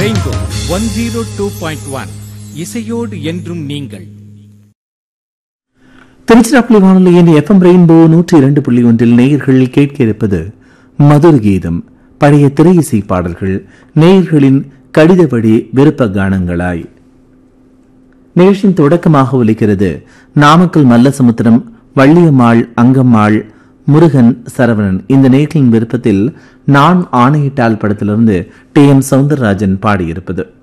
rainbow one zero two point one இசையோடு என்றும் நீங்கள் திருச்சிராப்பள்ளி வானொலியின் எஃப்எம் ரெயின்போ நூற்றி இரண்டு புள்ளி ஒன்றில் நேயர்கள் கேட்க இருப்பது மதுர கீதம் பழைய திரை இசை பாடல்கள் நேயர்களின் கடிதப்படி விருப்ப கானங்களாய் நிகழ்ச்சியின் தொடக்கமாக ஒலிக்கிறது நாமக்கல் மல்லசமுத்திரம் வள்ளியம்மாள் அங்கம்மாள் முருகன் சரவணன் இந்த நேர்களின் விருப்பத்தில் நான் ஆணையிட்டால் படத்திலிருந்து டி எம் சவுந்தரராஜன் பாடியிருப்பது